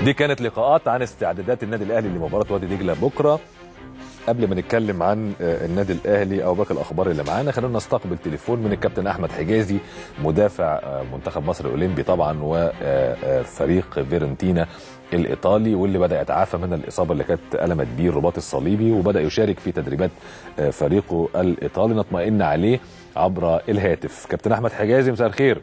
دي كانت لقاءات عن استعدادات النادي الاهلي لمباراه وادي دجله بكره قبل ما نتكلم عن النادي الاهلي او باقي الاخبار اللي معانا خلينا نستقبل تليفون من الكابتن احمد حجازي مدافع منتخب مصر الاولمبي طبعا وفريق فيرنتينا الايطالي واللي بدا يتعافى من الاصابه اللي كانت المت بيه الرباط الصليبي وبدا يشارك في تدريبات فريقه الايطالي نطمئن عليه عبر الهاتف كابتن احمد حجازي مساء الخير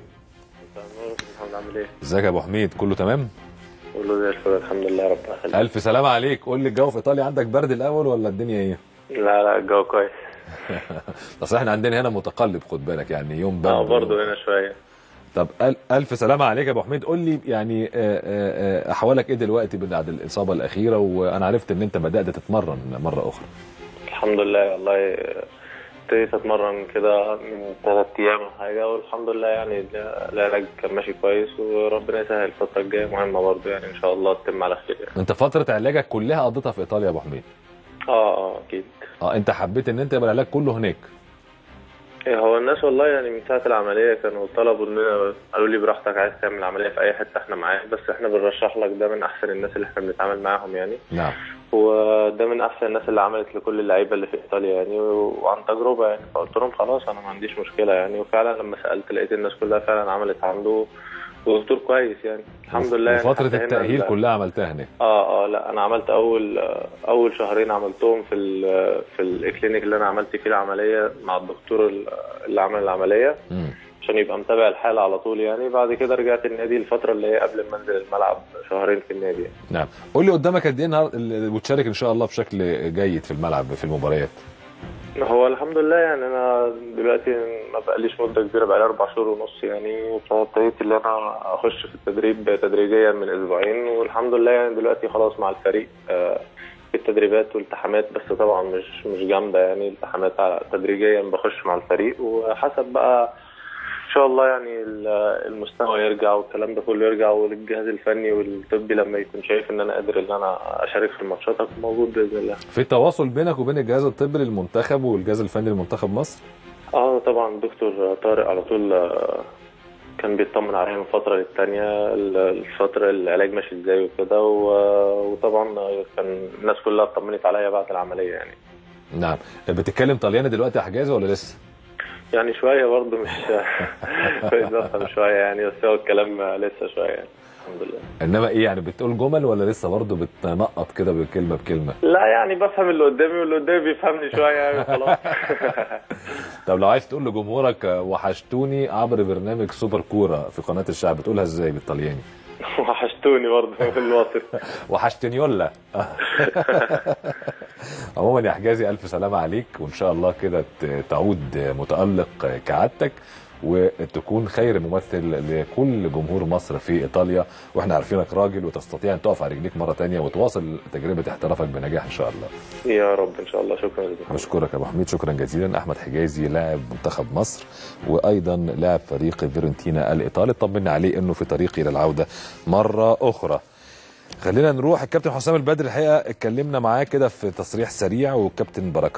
عامل ايه؟ ازيك يا ابو حميد كله تمام كله زي الفل الحمد لله رب العالمين الف سلامه عليك قول لي الجو في ايطاليا عندك برد الاول ولا الدنيا ايه لا لا الجو كويس اصل احنا عندنا هنا متقلب خد بالك يعني يوم برد اه برضه هنا شويه طب ال- الف سلامه عليك يا ابو حميد قول لي يعني آه، آه، آه، احوالك ايه دلوقتي بعد الاصابه الاخيره وانا عرفت ان انت بدات تتمرن مره اخرى الحمد لله والله ابتديت اتمرن كده من ثلاث ايام او حاجه والحمد لله يعني العلاج كان ماشي كويس وربنا يسهل الفتره الجايه مهمه برضه يعني ان شاء الله تتم على خير يعني. انت فتره علاجك كلها قضيتها في ايطاليا يا ابو حميد اه اه اكيد اه انت حبيت ان انت يبقى العلاج كله هناك إيه هو الناس والله يعني من ساعة العملية كانوا طلبوا إننا قالوا لي براحتك عايز تعمل عملية في أي حتة إحنا معاك بس إحنا بنرشح لك ده من أحسن الناس اللي إحنا بنتعامل معاهم يعني نعم وده من احسن الناس اللي عملت لكل اللعيبه اللي في ايطاليا يعني وعن تجربه يعني فقلت لهم خلاص انا ما عنديش مشكله يعني وفعلا لما سالت لقيت الناس كلها فعلا عملت عنده ودكتور كويس يعني الحمد لله يعني وفتره حتى هنا التاهيل ال- كلها عملتها هناك اه اه لا انا عملت اول اول شهرين عملتهم في ال- في الكلينيك اللي انا عملت فيه العمليه مع الدكتور ال- اللي عمل العمليه مم. عشان يبقى متابع الحاله على طول يعني بعد كده رجعت النادي الفتره اللي هي قبل ما انزل الملعب شهرين في النادي يعني. نعم قول لي قدامك قد ايه النهارده ال- وتشارك ان شاء الله بشكل جيد في الملعب في المباريات هو الحمد لله يعني انا دلوقتي ما بقاليش مده كبيره بقالي اربع شهور ونص يعني فابتديت اللي انا اخش في التدريب تدريجيا من اسبوعين والحمد لله يعني دلوقتي خلاص مع الفريق آه، في التدريبات والالتحامات بس طبعا مش مش جامده يعني التحامات على- تدريجيا بخش مع الفريق وحسب بقى ان شاء الله يعني ال- المستوى يرجع والكلام ده كله يرجع والجهاز الفني والطبي لما يكون شايف ان انا قادر ان انا اشارك في الماتشات اكون موجود باذن الله في تواصل بينك وبين الجهاز الطبي للمنتخب والجهاز الفني لمنتخب مصر اه طبعا دكتور طارق على طول آه، كان بيطمن عليا من فتره للتانيه ال- الفتره العلاج ماشي ازاي وكده و- وطبعا كان الناس كلها اطمنت عليا بعد العمليه يعني نعم بتتكلم طلياني دلوقتي يا حجازي ولا لسه يعني شويه برضه مش كويس بفهم شويه يعني بس هو الكلام لسه شويه يعني الحمد لله انما ايه يعني بتقول جمل ولا لسه برضه بتنقط كده بكلمه بكلمه لا يعني بفهم اللي قدامي واللي قدامي بيفهمني شويه يعني خلاص طب لو عايز تقول لجمهورك وحشتوني عبر برنامج سوبر كوره في قناه الشعب بتقولها ازاي بالطلياني وحشتوني برضه في الوصف وحشتنيولا عموما يا حجازي الف سلامه عليك وان شاء الله كده ت- تعود متالق كعادتك وتكون خير ممثل لكل جمهور مصر في ايطاليا واحنا عارفينك راجل وتستطيع ان تقف على رجليك مره تانية وتواصل تجربه احترافك بنجاح ان شاء الله يا رب ان شاء الله شكرا جزيلا بشكرك يا ابو حميد شكرا جزيلا احمد حجازي لاعب منتخب مصر وايضا لاعب فريق فيرنتينا الايطالي طمنا عليه انه في طريقه الى العوده مره اخرى خلينا نروح الكابتن حسام البدري الحقيقه اتكلمنا معاه كده في تصريح سريع والكابتن بركات